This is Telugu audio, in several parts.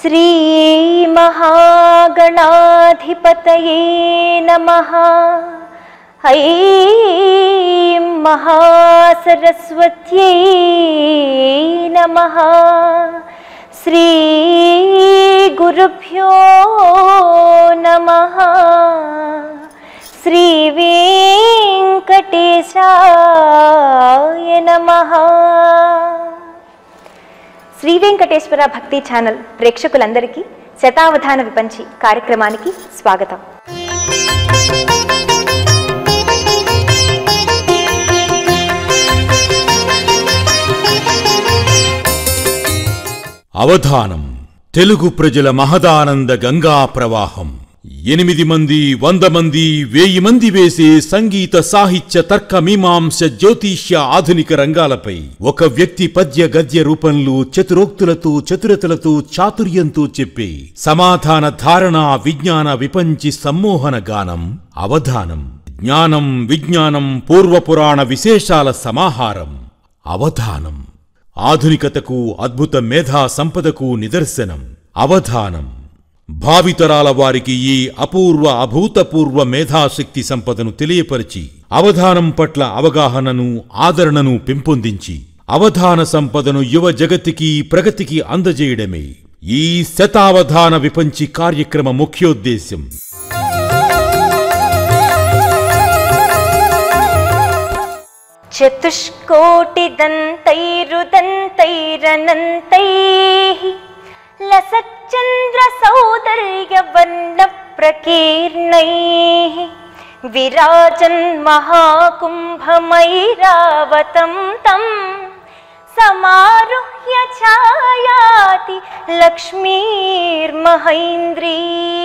श्रीमहागणाधिपतये नमः ऐं महासरस्वत्यै नमः श्रीगुरुभ्यो नमः శ్రీవేంకటేశాయ నమః శ్రీ వెంకటేశ్వర భక్తి ఛానల్ ప్రేక్షకులందరికీ శతావధాన విపంచి కార్యక్రమానికి స్వాగతం అవధానం తెలుగు ప్రజల మహదానంద గంగా ప్రవాహం ఎనిమిది మంది వంద మంది వెయ్యి మంది వేసే సంగీత సాహిత్య తర్క మీమాంస జ్యోతిష్య ఆధునిక రంగాలపై ఒక వ్యక్తి పద్య గద్య రూపంలో చతురోక్తులతో చతురతలతో చాతుర్యంతో చెప్పే సమాధాన ధారణ విజ్ఞాన విపంచి సమ్మోహన గానం అవధానం జ్ఞానం విజ్ఞానం పూర్వపురాణ విశేషాల సమాహారం అవధానం ఆధునికతకు అద్భుత మేధా సంపదకు నిదర్శనం అవధానం భావితరాల వారికి ఈ అపూర్వ అభూతపూర్వ మేధాశక్తి సంపదను తెలియపరిచి అవధానం పట్ల అవగాహనను ఆదరణను పెంపొందించి అవధాన సంపదను యువ జగతికి ప్రగతికి అందజేయడమే ఈ శతావధాన విపంచి కార్యక్రమ ముఖ్యోద్దేశ్యం చతుష్కోటిదంతైరుదంతైరనంతైः लसच्चन्द्रसौन्दर्यवर्णप्रकीर्णैः विराजन् महाकुम्भमैरावतं तं समारुह्य छायाति लक्ष्मीर्महैन्द्री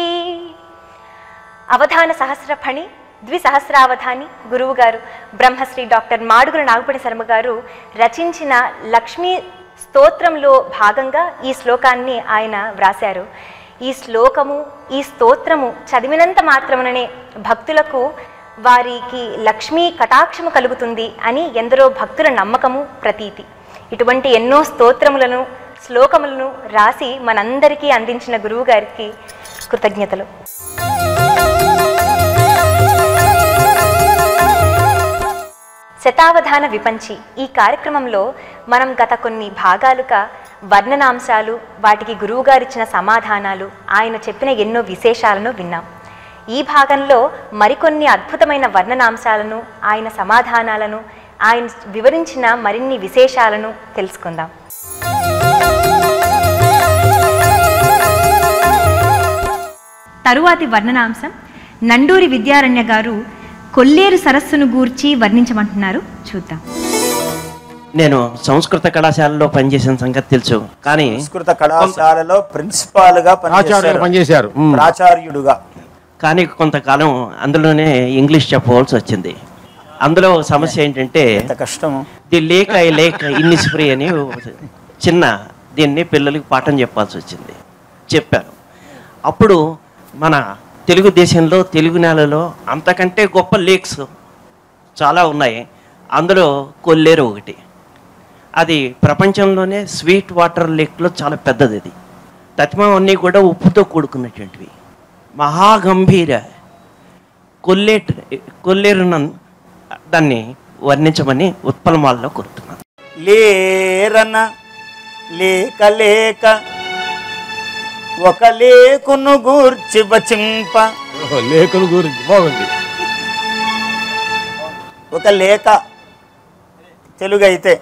అవధాన సహస్రఫణి ద్విసహస్రావధాని గురువు గారు బ్రహ్మశ్రీ డాక్టర్ మాడుగుల నాగపడి శర్మ గారు రచించిన లక్ష్మీ స్తోత్రంలో భాగంగా ఈ శ్లోకాన్ని ఆయన వ్రాశారు ఈ శ్లోకము ఈ స్తోత్రము చదివినంత మాత్రముననే భక్తులకు వారికి లక్ష్మీ కటాక్షము కలుగుతుంది అని ఎందరో భక్తుల నమ్మకము ప్రతీతి ఇటువంటి ఎన్నో స్తోత్రములను శ్లోకములను రాసి మనందరికీ అందించిన గురువు గారికి కృతజ్ఞతలు శతావధాన విపంచి ఈ కార్యక్రమంలో మనం గత కొన్ని భాగాలుగా వర్ణనాంశాలు వాటికి గురువుగారిచ్చిన సమాధానాలు ఆయన చెప్పిన ఎన్నో విశేషాలను విన్నాం ఈ భాగంలో మరికొన్ని అద్భుతమైన వర్ణనాంశాలను ఆయన సమాధానాలను ఆయన వివరించిన మరిన్ని విశేషాలను తెలుసుకుందాం తరువాతి వర్ణనాంశం నండూరి విద్యారణ్య గారు కొల్లేరు సరస్సును గూర్చి వర్ణించమంటున్నారు చూద్దాం నేను సంస్కృత కళాశాలలో పనిచేసిన సంగతి తెలుసు కానీ సంస్కృత కళాశాలలో ప్రిన్సిపాల్ గా ఆచార్యులు పనిచేశారు పనిచేశారు ప్రాచార్యుడుగా కానీ కొంతకాలం అందులోనే ఇంగ్లీష్ చెప్పవలసి వచ్చింది అందులో సమస్య ఏంటంటే ఎంత కష్టం ది లేక్ ఐ లేక్ ఇన్నిస్ ఫ్రీ అని చిన్న దీన్ని పిల్లలకి పాఠం చెప్పాల్సి వచ్చింది చెప్పాను అప్పుడు మన తెలుగు దేశంలో తెలుగు నేలలో అంతకంటే గొప్ప లేక్స్ చాలా ఉన్నాయి అందులో కొల్లేరు ఒకటి అది ప్రపంచంలోనే స్వీట్ వాటర్ లేక్లో చాలా పెద్దది అది తత్వం అన్నీ కూడా ఉప్పుతో కూడుకున్నటువంటివి మహాగంభీర కొల్లేటు కొల్లేరున దాన్ని వర్ణించమని ఉత్పలమాలలో కోరుతున్నాను లేరన లేక లేక ఒక లేకును గూర్చి వచింప ఓహో, లేఖల గురించి బాగుంది ఒక లేక తెలుగు అయితే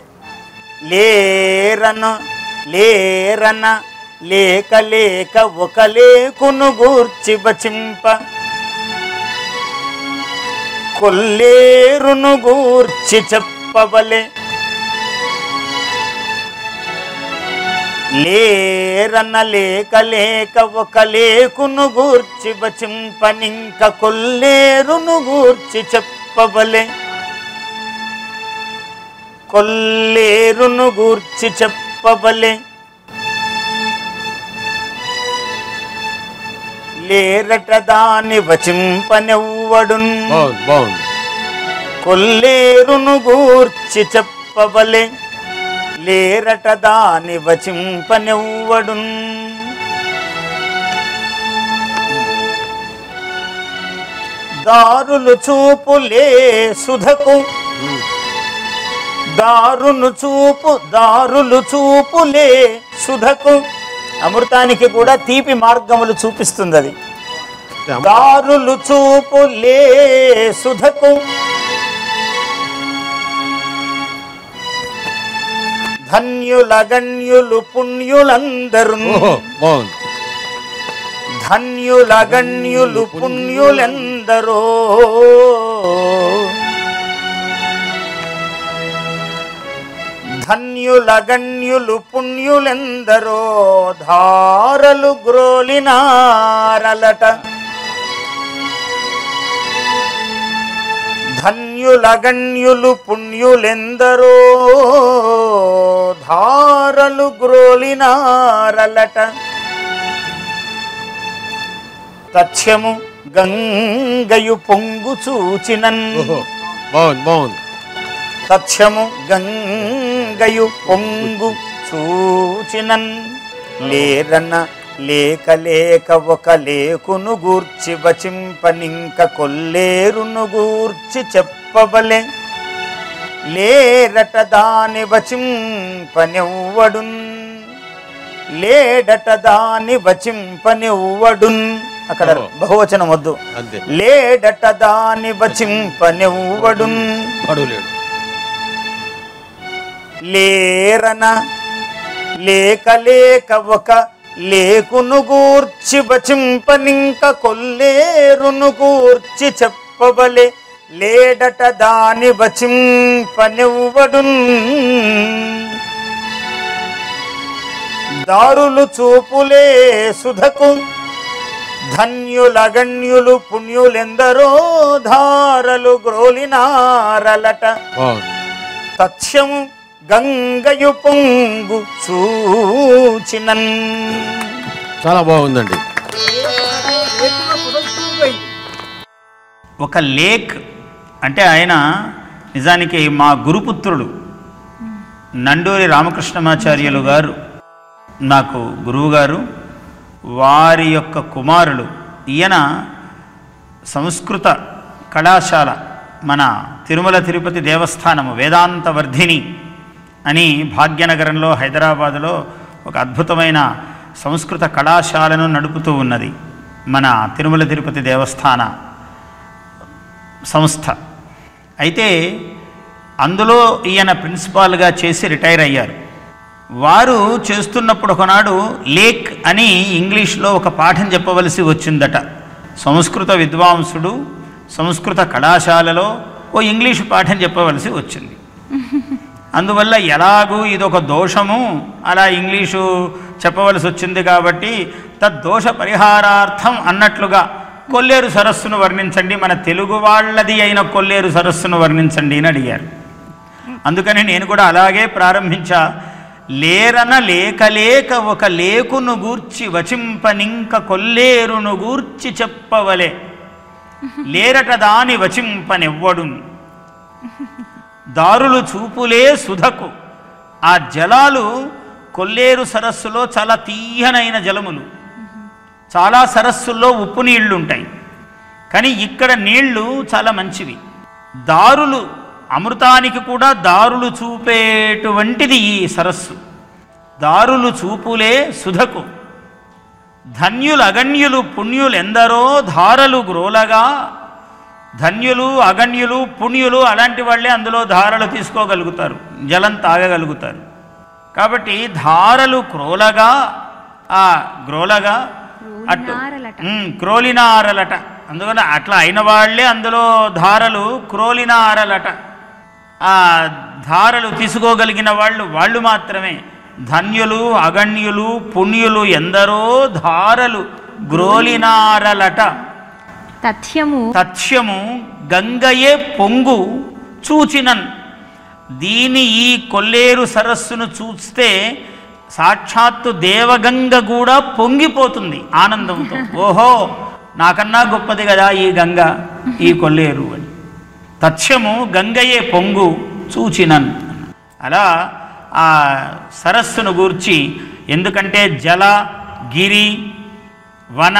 లేరన లేరన లేక లేక ఒక లేకును గూర్చి వచింప కొల్లేరును గూర్చి చెప్పవలే లేరన్న లేక లేక ఒక లేకును గూర్చి బచింపనింక కొల్లేరును గూర్చి చెప్పవలే కొల్లేరును గూర్చి చెప్పవలే లేరట దాని వచింపనెవ్వడున్ బాగుంది బాగుంది కొల్లేరును గూర్చి చెప్పవలే లేరట దాని వచింపనెవ్వడున్ దారులు చూపులే సుధకు దారును చూపు దారులు చూపులే సుధకు అమృతానికి కూడా తీపి మార్గములు చూపిస్తుంది అది దారులు చూపులే సుధకు ధన్యుల గణ్యులు పుణ్యులందరూ ఓహో బాగుంది ధన్యుల గణ్యులు పుణ్యులెందరో ధన్యుల గణ్యులు పుణ్యులెందరో ధారలు గ్రోలినారలట ధన్యుల గణ్యులు పుణ్యులెందరో ధారలు గ్రోలినారలట తథ్యము గంగయు పొంగు చూచినన్ ఓహో బాగుంది బాగుంది తథ్యము గంగయు పొంగు చూచినన్ లేరన్న లేక లేక ఒక లేకును గూర్చి వచింపనింక కొల్లేరును గూర్చి చెప్పబలే లేరట దాని వచింపనివ్వడున్ లేడట దాని వచింపనివ్వడున్ అక్కడ ఓహో. బహువచనం వద్దు అంతే లేడట దాని వచింపనివ్వడున్ పడవలేడు లేరన లేక లేక ఒక లేకును గూర్చి వచింపనింక కొల్లేరును గూర్చి చెప్పబలే లేడట దాని వచింపనివ్వడున్ దారులు చూపులే సుధకు ధన్యులగణ్యులు పుణ్యులెందరో ధారలు గ్రోలినారలట బాగుంది తథ్యము గంగయు పొంగు చూచినన్ చాలా బాగుందండి ఒక లేక్ అంటే ఆయన నిజానికి మా గురుపుత్రుడు నండూరి రామకృష్ణమాచార్యులు గారు నాకు గురువుగారు వారి యొక్క కుమారులు ఈయన సంస్కృత కళాశాల మన తిరుమల తిరుపతి దేవస్థానము వేదాంత వర్ధిని అని భాగ్యనగరంలో హైదరాబాదులో ఒక అద్భుతమైన సంస్కృత కళాశాలను నడుపుతూ ఉన్నది మన తిరుమల తిరుపతి దేవస్థాన సంస్థ అయితే అందులో ఈయన ప్రిన్సిపాల్గా చేసి రిటైర్ అయ్యారు వారు చేస్తున్నప్పుడు ఒకనాడు లేక్ అని ఇంగ్లీష్లో ఒక పాఠం చెప్పవలసి వచ్చిందట సంస్కృత విద్వాంసుడు సంస్కృత కళాశాలలో ఓ ఇంగ్లీషు పాఠం చెప్పవలసి వచ్చింది అందువల్ల ఎలాగూ ఇదొక దోషము అలా ఇంగ్లీషు చెప్పవలసి వచ్చింది కాబట్టి తద్దోష పరిహారార్థం అన్నట్లుగా కొల్లేరు సరస్సును వర్ణించండి మన తెలుగు వాళ్ళది అయిన కొల్లేరు సరస్సును వర్ణించండి అని అడిగారు అందుకని నేను కూడా అలాగే ప్రారంభించా లేరన లేక లేక ఒక లేకును గూర్చి వచింపనింక కొల్లేరును గూర్చి చెప్పవలే లేరట దాని వచింపనెవ్వడున్ దారులు చూపులే సుధకు ఆ జలాలు కొల్లేరు సరస్సులో చాలా తీయనైన జలములు చాలా సరస్సుల్లో ఉప్పు నీళ్లు ఉంటాయి కానీ ఇక్కడ నీళ్లు చాలా మంచివి దారులు అమృతానికి కూడా దారులు చూపేటువంటిది ఈ సరస్సు దారులు చూపులే సుధకు ధన్యులు అగణ్యులు పుణ్యులు ఎందరో ధారలు గ్రోలగా ధన్యులు అగణ్యులు పుణ్యులు అలాంటి వాళ్ళే అందులో ధారలు తీసుకోగలుగుతారు జలం తాగగలుగుతారు కాబట్టి ధారలు క్రోలగా ఆ గ్రోలగా అటు క్రోలినారలట. ఉమ్, క్రోలినారలట అందుకని అట్లా అయిన వాళ్ళే అందులో ధారలు క్రోలినారలట ఆ ధారలు తీసుకోగలిగిన వాళ్ళు వాళ్ళు మాత్రమే ధన్యులు అగణ్యులు పుణ్యులు ఎందరో ధారలు గ్రోలినారలట తథ్యము తథ్యము గంగయే పొంగు చూచినన్ దీని ఈ కొల్లేరు సరస్సును చూస్తే సాక్షాత్తు దేవగంగ కూడా పొంగిపోతుంది ఆనందంతో ఓహో నాకన్నా గొప్పది కదా ఈ గంగ ఈ కొల్లేరు అని తథ్యము గంగయే పొంగు చూచినన్ అలా ఆ సరస్సును గూర్చి ఎందుకంటే జల గిరి వన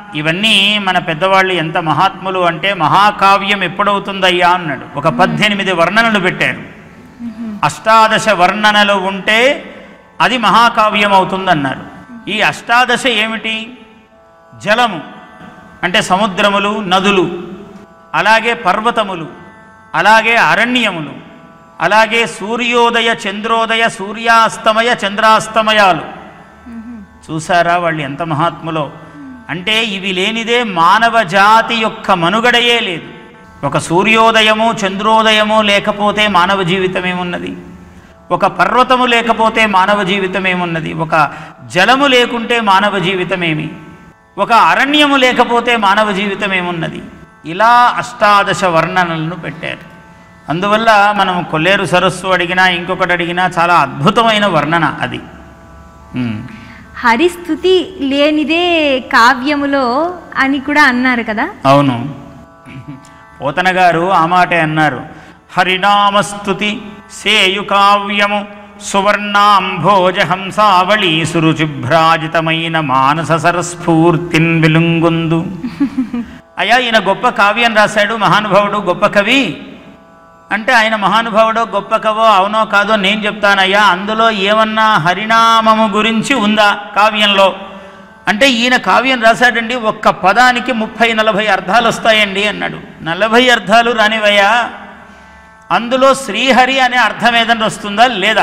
ఇవన్నీ మన పెద్దవాళ్ళు ఎంత మహాత్ములు అంటే మహాకావ్యం ఎప్పుడవుతుందయ్యా అన్నాడు ఒక పద్దెనిమిది వర్ణనలు పెట్టారు అష్టాదశ వర్ణనలు ఉంటే అది మహాకావ్యం అవుతుందన్నారు ఈ అష్టాదశ ఏమిటి జలము అంటే సముద్రములు నదులు అలాగే పర్వతములు అలాగే అరణ్యములు అలాగే సూర్యోదయ చంద్రోదయ సూర్యాస్తమయ చంద్రాస్తమయాలు చూసారా వాళ్ళు ఎంత మహాత్ములో అంటే ఇవి లేనిదే మానవ జాతి యొక్క మనుగడయే లేదు ఒక సూర్యోదయము చంద్రోదయము లేకపోతే మానవ జీవితం ఏమున్నది ఒక పర్వతము లేకపోతే మానవ జీవితం ఏమున్నది ఒక జలము లేకుంటే మానవ జీవితమేమి ఒక అరణ్యము లేకపోతే మానవ జీవితం ఏమున్నది ఇలా అష్టాదశ వర్ణనలను పెట్టారు అందువల్ల మనం కొల్లేరు సరస్సు అడిగినా ఇంకొకటి అడిగినా చాలా అద్భుతమైన వర్ణన అది ఉమ్. హరిస్థుతి లేనిదే కావ్యములో అని కూడా అన్నారు కదా అవును పోతన గారు ఆ మాటే అన్నారు హరినామస్తుతి సేయు కావ్యము సువర్ణాంభోజ హంసావళి సురుచిభ్రాజితమైన మానస సరస్ఫూర్తిన్ వెలుంగుందు అయ్యా ఈయన గొప్ప కావ్యం రాశాడు మహానుభావుడు గొప్ప కవి అంటే ఆయన మహానుభావుడో గొప్ప కవో అవునో కాదో నేను చెప్తానయ్యా అందులో ఏమన్నా హరినామము గురించి ఉందా కావ్యంలో అంటే ఈయన కావ్యం రాశాడండి ఒక్క పదానికి ముప్పై నలభై అర్థాలు వస్తాయండి అన్నాడు నలభై అర్థాలు రానివయ్యా అందులో శ్రీహరి అనే అర్థం ఏదైనా వస్తుందా లేదా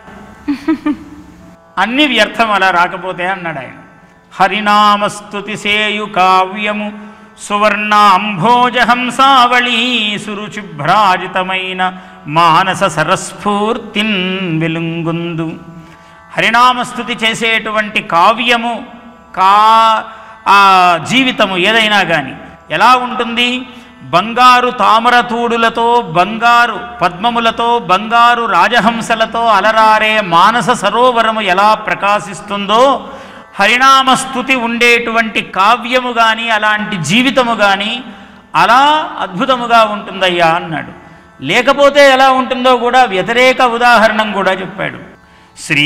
అన్ని వ్యర్థం అలా రాకపోతే అన్నాడు ఆయన హరినామస్తుతి సేయు కావ్యము సువర్ణాంభోజ హంసావళీ సురుచిభ్రాజితమైన మానస సరస్ఫూర్తిన్ వెలుంగుందు హరినామస్తుతి చేసేటువంటి కావ్యము కా ఆ జీవితము ఏదైనా కానీ ఎలా ఉంటుంది బంగారు తామరతూడులతో బంగారు పద్మములతో బంగారు రాజహంసలతో అలరారే మానస సరోవరము ఎలా ప్రకాశిస్తుందో హరినామస్తుతి ఉండేటువంటి కావ్యము కానీ అలాంటి జీవితము కానీ అలా అద్భుతముగా ఉంటుందయ్యా అన్నాడు లేకపోతే ఎలా ఉంటుందో కూడా వ్యతిరేక ఉదాహరణం కూడా చెప్పాడు శ్రీ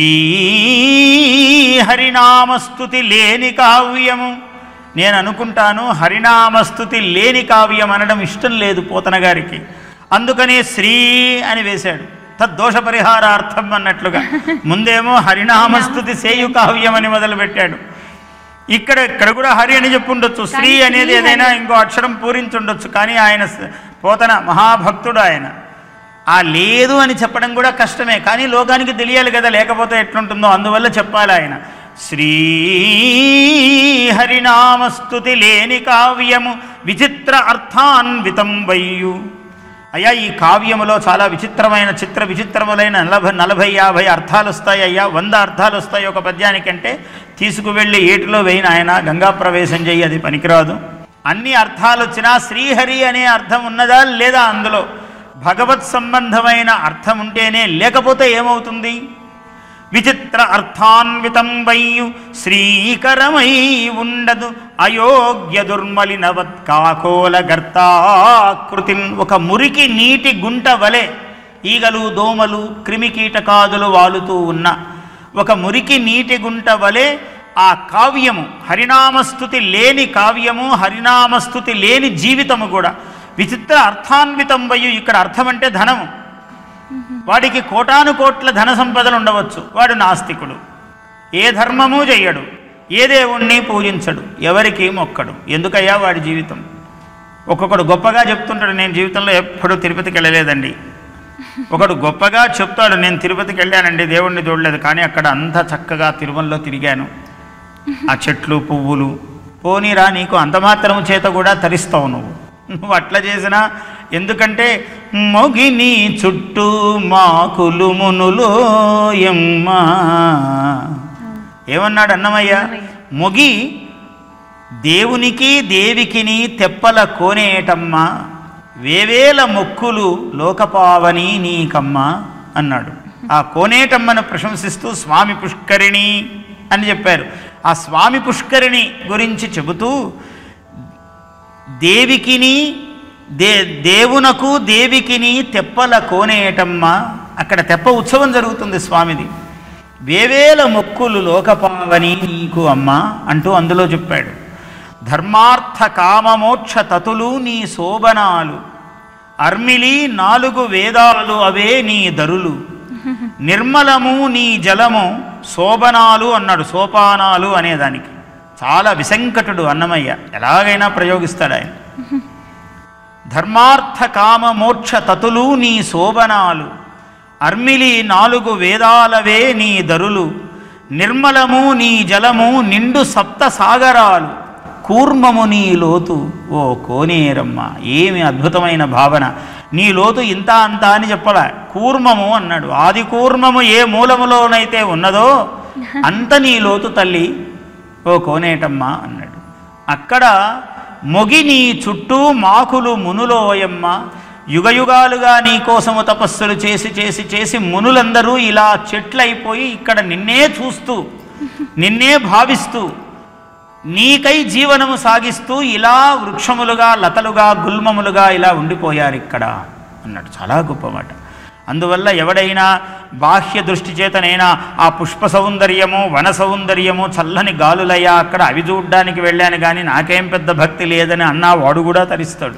హరినామస్తుతి లేని కావ్యము నేను అనుకుంటాను హరినామస్తుతి లేని కావ్యం అనడం ఇష్టం లేదు పోతన గారికి అందుకనే శ్రీ అని వేశాడు తద్దోష పరిహారార్థం అన్నట్లుగా ముందేమో హరినామస్తుతి సేయు కావ్యం అని మొదలుపెట్టాడు ఇక్కడ ఇక్కడ కూడా హరి అని చెప్పుండొచ్చు శ్రీ కానీ అనేది శ్రీ ఏదైనా హరి- ఇంకో అక్షరం పూరించుండొచ్చు కానీ ఆయన స- పోతన మహాభక్తుడు ఆయన ఆ లేదు అని చెప్పడం కూడా కష్టమే కానీ లోకానికి తెలియాలి కదా లేకపోతే ఎట్లుంటుందో అందువల్ల చెప్పాలి ఆయన శ్రీ హరినామస్తుతి లేని కావ్యము విచిత్ర అర్థాన్వితం వయ్యు అయ్యా ఈ కావ్యములో చాలా విచిత్రమైన చిత్ర విచిత్రములైన నలభై నలభై యాభై అర్థాలు వస్తాయి అయ్యా వంద అర్థాలు వస్తాయి ఒక పద్యానికంటే తీసుకువెళ్ళి ఏటిలో వేయిన ఆయన గంగా ప్రవేశం చెయ్యి అది పనికిరాదు అన్ని అర్థాలు వచ్చినా శ్రీహరి అనే అర్థం ఉన్నదా లేదా అందులో భగవత్ సంబంధమైన అర్థం ఉంటేనే లేకపోతే ఏమవుతుంది విచిత్ర అర్థాన్వితం వయ్యు శ్రీకరమై ఉండదు అయోగ్య దుర్మలినవత్ కాకోల గర్తాకృతిన్ ఒక మురికి నీటి గుంట వలె ఈగలు దోమలు క్రిమికీటకాదులు వాలుతూ ఉన్న ఒక మురికి నీటి గుంట వలె ఆ కావ్యము హరినామస్తుతి లేని కావ్యము హరినామస్తుతి లేని జీవితము కూడా విచిత్ర అర్థాన్వితం వయ్యు ఇక్కడ అర్థం అంటే ధనము వాడికి కోటాను కోట్ల ధన సంపదలు ఉండవచ్చు వాడు నాస్తికుడు ఏ ధర్మము చెయ్యడు ఏ దేవుణ్ణి పూజించడు ఎవరికి మొక్కడు ఎందుకయ్యా వాడి జీవితం ఒక్కొక్కడు గొప్పగా చెప్తుంటాడు నేను జీవితంలో ఎప్పుడూ తిరుపతికి వెళ్ళలేదండి ఒకడు గొప్పగా చెప్తాడు నేను తిరుపతికి వెళ్ళానండి దేవుణ్ణి చూడలేదు కానీ అక్కడ అంత చక్కగా తిరుమలలో తిరిగాను ఆ చెట్లు పువ్వులు పోనీరా నీకు అంత మాత్రము చేత కూడా తరిస్తావు నువ్వు నువ్వు అట్లా చేసినా ఎందుకంటే మొగిని చుట్టూ మాకులు మునులో ఎమ్మా ఏమన్నాడు అన్నమయ్య మొగి దేవునికి దేవికిని తెప్పల కోనేటమ్మ వేవేల మొక్కులు లోకపావని నీకమ్మ అన్నాడు ఆ కోనేటమ్మను ప్రశంసిస్తూ స్వామి పుష్కరిణి అని చెప్పారు ఆ స్వామి పుష్కరిణి గురించి చెబుతూ దేవికిని దే దేవునకు దేవికిని తెప్పల కోనేటమ్మ అక్కడ తెప్ప ఉత్సవం జరుగుతుంది స్వామిది వేవేల మొక్కులు లోకపావని నీకు అమ్మ అంటూ అందులో చెప్పాడు ధర్మార్థ కామమోక్ష తతులు నీ శోభనాలు అర్మిలి నాలుగు వేదాలు అవే నీ దరులు నిర్మలము నీ జలము శోభనాలు అన్నాడు సోపానాలు అనేదానికి చాలా విసంకటుడు అన్నమయ్య ఎలాగైనా ప్రయోగిస్తాడు ఆయన ధర్మార్థ కామ మోక్ష తతులు నీ శోభనాలు అర్మిలి నాలుగు వేదాలవే నీ దరులు నిర్మలము నీ జలము నిండు సప్త సాగరాలు కూర్మము నీ లోతు ఓ కోనేరమ్మ ఏమి అద్భుతమైన భావన నీ లోతు ఇంత అంత అని చెప్పలా కూర్మము అన్నాడు ఆది కూర్మము ఏ మూలములోనైతే ఉన్నదో అంత నీ లోతు తల్లి ఓ కోనేటమ్మ అన్నాడు అక్కడ మొగి నీ చుట్టూ మాకులు మునులోయమ్మ యుగయుగాలుగా నీ కోసము తపస్సులు చేసి చేసి చేసి మునులందరూ ఇలా చెట్లయిపోయి ఇక్కడ నిన్నే చూస్తూ నిన్నే భావిస్తూ నీకై జీవనము సాగిస్తూ ఇలా వృక్షములుగా లతలుగా గుల్మములుగా ఇలా ఉండిపోయారు ఇక్కడ అన్నాడు చాలా గొప్ప మాట అందువల్ల ఎవడైనా బాహ్య దృష్టి చేతనైనా ఆ పుష్ప సౌందర్యము వన సౌందర్యము చల్లని గాలులయ్యా అక్కడ అవి చూడ్డానికి వెళ్ళాను కానీ నాకేం పెద్ద భక్తి లేదని అన్నా వాడు కూడా తరిస్తాడు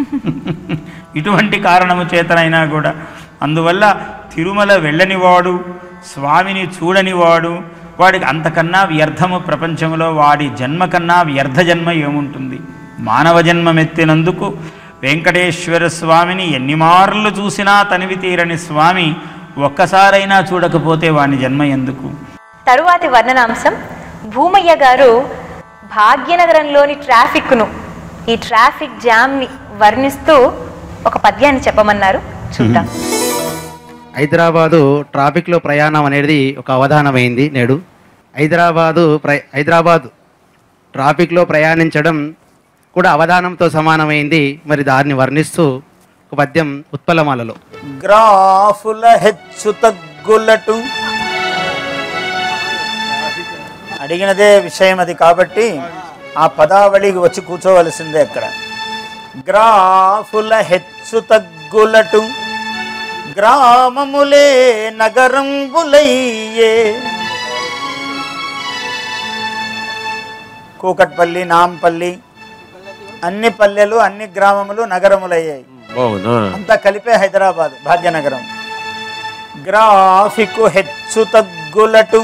ఇటువంటి కారణము చేతనైనా కూడా అందువల్ల తిరుమల వెళ్ళనివాడు స్వామిని చూడనివాడు వాడికి అంతకన్నా వ్యర్థము ప్రపంచంలో వాడి జన్మ కన్నా వ్యర్థ జన్మ ఏముంటుంది మానవ జన్మమెత్తినందుకు వెంకటేశ్వర స్వామిని ఎన్ని మార్లు చూసినా తనివి తీరని స్వామి ఒక్కసారైనా చూడకపోతే వాని జన్మ ఎందుకు తరువాతి వర్ణనాంశం భూమయ్య గారు భాగ్యనగరంలోని ట్రాఫిక్ను ఈ ట్రాఫిక్ జామ్ని వర్ణిస్తూ ఒక పద్యాన్ని చెప్పమన్నారు చూద్దాం హైదరాబాదు ట్రాఫిక్లో ప్రయాణం అనేది ఒక అవధానమైంది నేడు హైదరాబాదు ప్ర హైదరాబాద్ ట్రాఫిక్లో ప్రయాణించడం కూడా అవధానంతో సమానమైంది మరి దాన్ని వర్ణిస్తూ ఒక పద్యం ఉత్పలమాలలో గ్రాఫుల హెచ్చు తగ్గులటు అడిగినదే విషయం అది కాబట్టి ఆ పదావళికి వచ్చి కూర్చోవలసిందే అక్కడ గ్రాఫుల హెచ్చు తగ్గులటు గ్రామములే నగరంబులయ్యే కూకట్పల్లి నాంపల్లి అన్ని పల్లెలు అన్ని గ్రామములు నగరములయ్యాయి బాగుందా అంతా కలిపే హైదరాబాద్ భాగ్యనగరం గ్రాఫికు హెచ్చు తగ్గులటు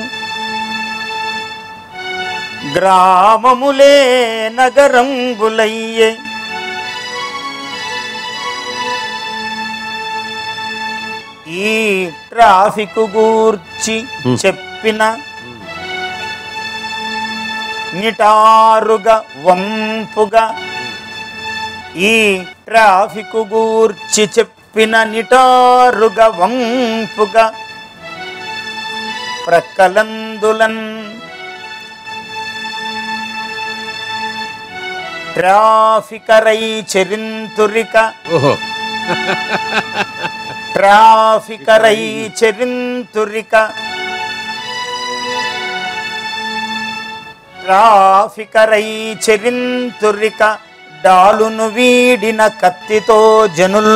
గ్రామములే నగరంబులయ్యే ఈ ట్రాఫిక్ గూర్చి చెప్పిన నిటారుగా వంపుగా ఈ ట్రాఫిక్ గూర్చి చెప్పిన నిటారుగా వంపుగా ప్రక్కలందులన్ ట్రాఫికరై చెరింతురిక ఓహో ట్రాఫికరై చెరింతురిక ట్రాఫికరై చెరింతురిక డాలును వీడిన కత్తితో జనుల్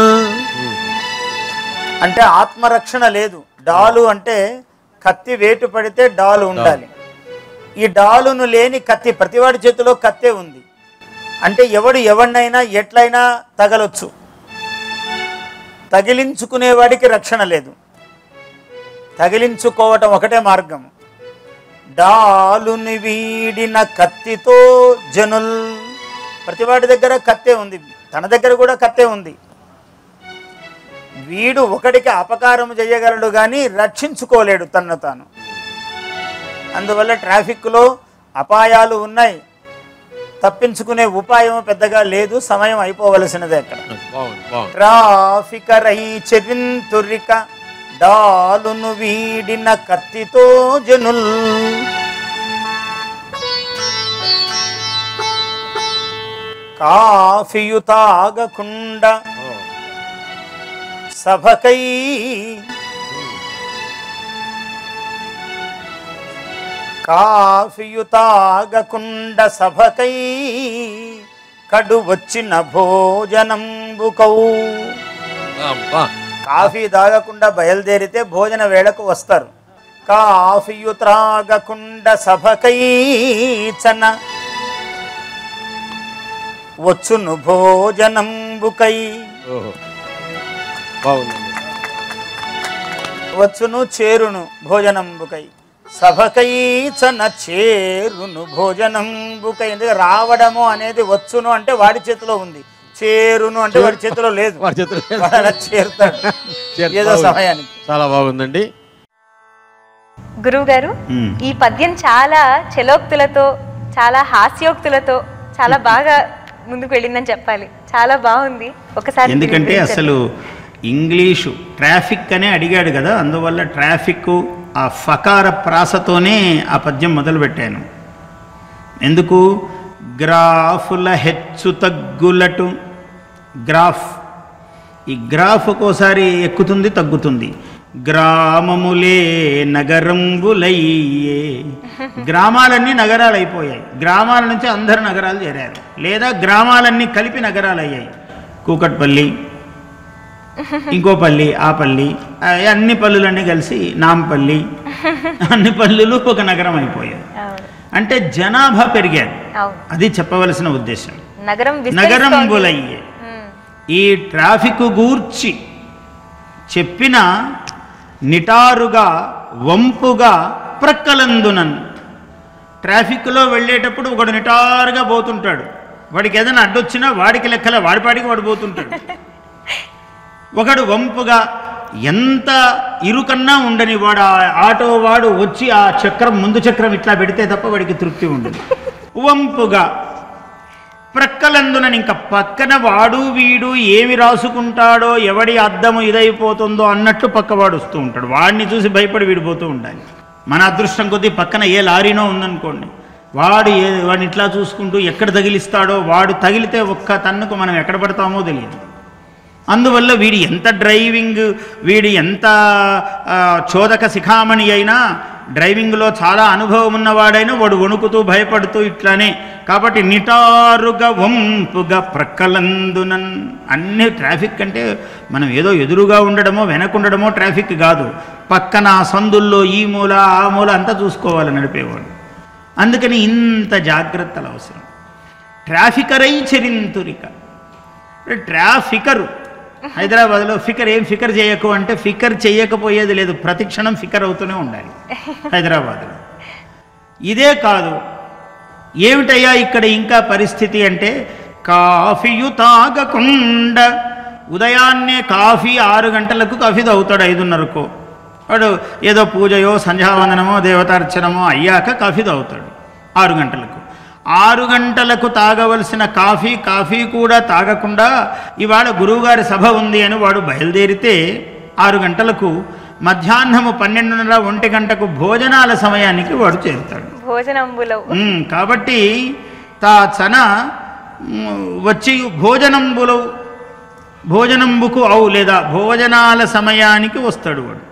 అంటే ఆత్మరక్షణ లేదు డాలు అంటే కత్తి వేటు పడితే డాలు ఉండాలి ఈ డాలును లేని కత్తి ప్రతివాడి చేతిలో కత్తే ఉంది అంటే ఎవడు ఎవడినైనా ఎట్లయినా తగలొచ్చు తగిలించుకునేవాడికి రక్షణ లేదు తగిలించుకోవటం ఒకటే మార్గం డాలుని వీడిన కత్తితో జనుల్ ప్రతివాడి దగ్గర కత్తే ఉంది తన దగ్గర కూడా కత్తే ఉంది వీడు ఒకడికి అపకారం చేయగలడు కానీ రక్షించుకోలేడు తన్ను తాను అందువల్ల ట్రాఫిక్లో అపాయాలు ఉన్నాయి తప్పించుకునే ఉపాయం పెద్దగా లేదు సమయం అయిపోవలసినదే అక్కడ బాగుంది బాగుంది ట్రాఫికరై చెవింతురిక డాలును వీడిన కత్తితో జనుల్ కాఫియు తాగకుండా సభకై కాఫియు తాగకుండ సభకై కడు వచ్చిన భోజనంబుకౌ అబ్బా కాఫీ తాగకుండా బయలుదేరితే భోజన వేళకు వస్తారు కాఫీయు త్రాగకుండ సభకై చన వచ్చును భోజనంబుకై ఓహో బాగుందండి వచ్చును చేరును భోజనంబుకై సభకై చన చేరును భోజనంబుకై ఎందుకంటే రావడము అనేది వచ్చును అంటే వాడి చేతిలో ఉంది చేరును అంటే వాడి చేతిలో లేదు వాడి చేతిలో లేదు. వాడు అలా చేరుతాడు చేరు- ఏదో బాగుంది. సమయానికి చాలా బాగుందండి గురువు గారు మ్మ్. ఈ పద్యం చాలా చలోక్తులతో చాలా హాస్యోక్తులతో చాలా బాగా ముందుకు వెళ్ళిందని చెప్పాలి చాలా బాగుంది ఒకసారి ఎందుకంటే వివరించండి. అసలు ఇంగ్లీషు ట్రాఫిక్ అనే అడిగాడు కదా అందువల్ల ట్రాఫిక్ ఆ ఫకార ప్రాసతోనే ఆ పద్యం మొదలుపెట్టాను ఎందుకు గ్రాఫుల హెచ్చు తగ్గులటు గ్రాఫ్ ఈ గ్రాఫ్ ఒక్కోసారి ఎక్కుతుంది తగ్గుతుంది గ్రామములే నగరంబులయ్యే గ్రామాలన్నీ నగరాలు అయిపోయాయి గ్రామాల నుంచి అందరు నగరాలు చేరారు లేదా గ్రామాలన్నీ కలిపి నగరాలు అయ్యాయి కూకట్పల్లి ఇంకో పల్లి ఆ పల్లి ఆ, అన్ని పల్లులన్నీ కలిసి నాంపల్లి అన్ని పల్లులు ఒక నగరం అయిపోయాయి అవును అంటే జనాభా పెరిగారు అవును అది చెప్పవలసిన ఉద్దేశం నగరం విస్తరిస్తోంది. నగరంబులయ్యే మ్మ్. ఈ ట్రాఫిక్ గూర్చి చెప్పిన నిటారుగా వంపుగా ప్రక్కలందునన్ ట్రాఫిక్లో వెళ్ళేటప్పుడు ఒకడు నిటారుగా పోతుంటాడు వాడికి ఏదైనా అడ్డొచ్చినా వాడికి లెక్కల వాడిపాడికి వాడు పోతుంటాడు ఒకడు వంపుగా ఎంత ఇరుకన్నా ఉండని వాడు ఆ ఆటో వాడు వచ్చి ఆ చక్రం ముందు చక్రం ఇట్లా పెడితే తప్ప వాడికి తృప్తి ఉండదు వంపుగా ప్రక్కలందున ఇంక పక్కన వాడు వీడు ఏమి రాసుకుంటాడో ఎవడి అద్దము ఇదైపోతుందో అన్నట్టు పక్కవాడు వస్తూ ఉంటాడు వాడిని చూసి భయపడి వీడిపోతూ ఉండాలి మన అదృష్టం కొద్దీ పక్కన ఏ లారీనో ఉందనుకోండి వాడు ఏ వాడిని ఇట్లా చూసుకుంటూ ఎక్కడ తగిలిస్తాడో వాడు తగిలితే ఒక్క తన్నుకు మనం ఎక్కడ పడతామో తెలియదు అందువల్ల వీడి ఎంత డ్రైవింగ్ వీడి ఎంత ఆ, చోదక శిఖామణి అయినా డ్రైవింగ్లో చాలా అనుభవం ఉన్నవాడైనా వాడు వణుకుతూ భయపడుతూ ఇట్లానే కాబట్టి నిటారుగా వంపుగా ప్రక్కలందునన్ అన్ని ట్రాఫిక్ అంటే మనం ఏదో ఎదురుగా ఉండడమో వెనకుండడమో ట్రాఫిక్ కాదు పక్కన ఆ సందుల్లో ఈ మూల ఆ మూల అంతా చూసుకోవాలి నడిపేవాడు అందుకని ఇంత జాగ్రత్తలు అవసరం ట్రాఫికరై చరింతురిక ట్రాఫికరు హైదరాబాద్లో ఫికర్ ఏం ఫికర్ చేయకు అంటే ఫికర్ చేయకపోయేది లేదు ప్రతి క్షణం ఫికర్ అవుతూనే ఉండాలి హైదరాబాద్లో ఇదే కాదు ఏమిటయ్యా ఇక్కడ ఇంకా పరిస్థితి అంటే కాఫీయు తాగకుండా ఉదయాన్నే కాఫీ ఆరు గంటలకు కాఫీ తాగుతాడు ఐదున్నరకు వాడు ఏదో పూజయో సంధ్యావందనమో దేవతార్చనమో అయ్యాక కాఫీ తాగుతాడు ఆరు గంటలకు ఆరు గంటలకు తాగవలసిన కాఫీ కాఫీ కూడా తాగకుండా ఇవాళ గురువుగారి సభ ఉంది అని వాడు బయలుదేరితే ఆరు గంటలకు మధ్యాహ్నము పన్నెండున్నర ఒంటి గంటకు భోజనాల సమయానికి వాడు చేరుతాడు భోజనంబులో ఉమ్, కాబట్టి తా చన ఉమ్, వచ్చి భోజనంబులు భోజనంబుకు అవు లేదా భోజనాల సమయానికి వస్తాడు వాడు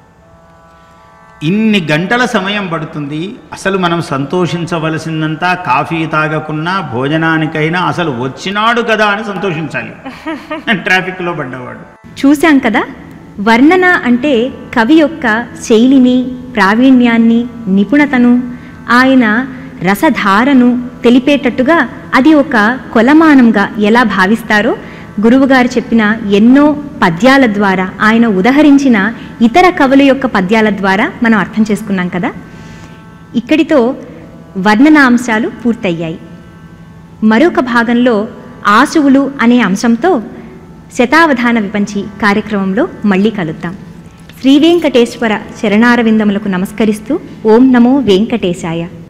ఇన్ని గంటల సమయం పడుతుంది అసలు మనం సంతోషించవలసిందంతా కాఫీ తాగకున్నా భోజనానికైనా అసలు వచ్చినాడు కదా అని సంతోషించాలి ట్రాఫిక్లో పడ్డవాడు చూశాం కదా వర్ణన అంటే కవి యొక్క శైలిని ప్రావీణ్యాన్ని నిపుణతను ఆయన రసధారను తెలిపేటట్టుగా అది ఒక కొలమానంగా ఎలా భావిస్తారో గురువుగారు చెప్పిన ఎన్నో పద్యాల ద్వారా ఆయన ఉదహరించిన ఇతర కవుల యొక్క పద్యాల ద్వారా మనం అర్థం చేసుకున్నాం కదా ఇక్కడితో వర్ణనాంశాలు పూర్తయ్యాయి మరొక భాగంలో ఆశువులు అనే అంశంతో శతావధాన విపంచి కార్యక్రమంలో మళ్ళీ కలుద్దాం శ్రీ వెంకటేశ్వర శరణారవిందములకు నమస్కరిస్తూ ఓం నమో వెంకటేశాయ